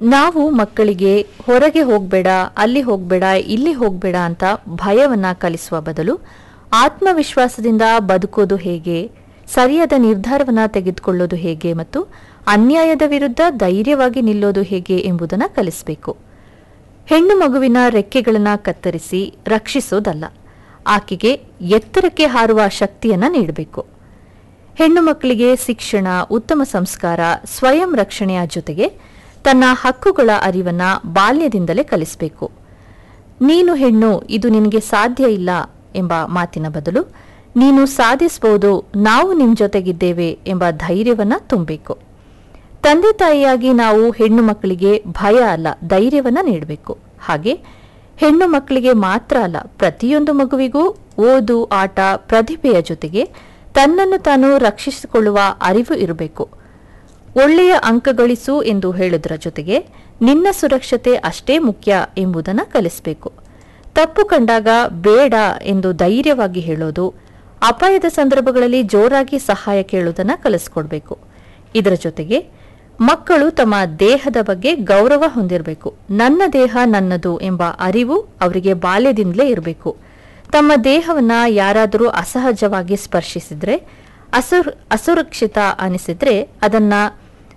ನಾವು ಮಕ್ಕಳಿಗೆ ಹೊರಗೆ ಹೋಗಬೇಡ ಅಲ್ಲಿ ಹೋಗಬೇಡ ಇಲ್ಲಿ ಹೋಗಬೇಡ ಅಂತ ಭಯವನ್ನ ಕಲಿಸುವ ಬದಲು ಆತ್ಮವಿಶ್ವಾಸದಿಂದ ಬದುಕೋದು ಹೇಗೆ ಸರಿಯಾದ ನಿರ್ಧಾರವನ್ನ ತೆಗೆದುಕೊಳ್ಳೋದು ಹೇಗೆ ಮತ್ತು ಅನ್ಯಾಯದ ವಿರುದ್ಧ ಧೈರ್ಯವಾಗಿ ನಿಲ್ಲೋದು ಹೇಗೆ ಎಂಬುದನ್ನು ಕಲಿಸಬೇಕು ಹೆಣ್ಣು ಮಗುವಿನ ರೆಕ್ಕೆಗಳನ್ನ ಕತ್ತರಿಸಿ ರಕ್ಷಿಸೋದಲ್ಲ ಆಕೆಗೆ ಎತ್ತರಕ್ಕೆ ಹಾರುವ ಶಕ್ತಿಯನ್ನ ನೀಡಬೇಕು ಹೆಣ್ಣು ಮಕ್ಕಳಿಗೆ ಶಿಕ್ಷಣ ಉತ್ತಮ ಸಂಸ್ಕಾರ ಸ್ವಯಂ ರಕ್ಷಣೆಯ ಜೊತೆಗೆ ತನ್ನ ಹಕ್ಕುಗಳ ಅರಿವನ್ನ ಬಾಲ್ಯದಿಂದಲೇ ಕಲಿಸಬೇಕು ನೀನು ಹೆಣ್ಣು ಇದು ನಿನಗೆ ಸಾಧ್ಯ ಇಲ್ಲ ಎಂಬ ಮಾತಿನ ಬದಲು ನೀನು ಸಾಧಿಸಬಹುದು ನಾವು ನಿಮ್ಮ ಜೊತೆಗಿದ್ದೇವೆ ಎಂಬ ಧೈರ್ಯವನ್ನ ತುಂಬಬೇಕು ತಂದೆ ತಾಯಿಯಾಗಿ ನಾವು ಹೆಣ್ಣು ಮಕ್ಕಳಿಗೆ ಭಯ ಅಲ್ಲ ಧೈರ್ಯವನ್ನ ನೀಡಬೇಕು ಹಾಗೆ ಹೆಣ್ಣು ಮಕ್ಕಳಿಗೆ ಮಾತ್ರ ಅಲ್ಲ ಪ್ರತಿಯೊಂದು ಮಗುವಿಗೂ ಓದು ಆಟ ಪ್ರತಿಭೆಯ ಜೊತೆಗೆ ತನ್ನನ್ನು ತಾನು ರಕ್ಷಿಸಿಕೊಳ್ಳುವ ಅರಿವು ಇರಬೇಕು ಒಳ್ಳೆಯ ಅಂಕ ಗಳಿಸು ಎಂದು ಹೇಳುವುದರ ಜೊತೆಗೆ ನಿನ್ನ ಸುರಕ್ಷತೆ ಅಷ್ಟೇ ಮುಖ್ಯ ಎಂಬುದನ್ನು ಕಲಿಸಬೇಕು ತಪ್ಪು ಕಂಡಾಗ ಬೇಡ ಎಂದು ಧೈರ್ಯವಾಗಿ ಹೇಳೋದು ಅಪಾಯದ ಸಂದರ್ಭಗಳಲ್ಲಿ ಜೋರಾಗಿ ಸಹಾಯ ಕೇಳುವುದನ್ನು ಕಲಿಸ್ಕೊಡ್ಬೇಕು ಇದರ ಜೊತೆಗೆ ಮಕ್ಕಳು ತಮ್ಮ ದೇಹದ ಬಗ್ಗೆ ಗೌರವ ಹೊಂದಿರಬೇಕು ನನ್ನ ದೇಹ ನನ್ನದು ಎಂಬ ಅರಿವು ಅವರಿಗೆ ಬಾಲ್ಯದಿಂದಲೇ ಇರಬೇಕು ತಮ್ಮ ದೇಹವನ್ನ ಯಾರಾದರೂ ಅಸಹಜವಾಗಿ ಸ್ಪರ್ಶಿಸಿದ್ರೆ ಅಸುರ್ ಅಸುರಕ್ಷಿತ ಅನಿಸಿದ್ರೆ ಅದನ್ನ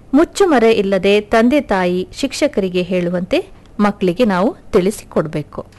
ಮುಚ್ಚುಮರೆ ಇಲ್ಲದೆ ತಂದೆ ತಾಯಿ ಶಿಕ್ಷಕರಿಗೆ ಹೇಳುವಂತೆ ಮಕ್ಕಳಿಗೆ ನಾವು ತಿಳಿಸಿಕೊಡ್ಬೇಕು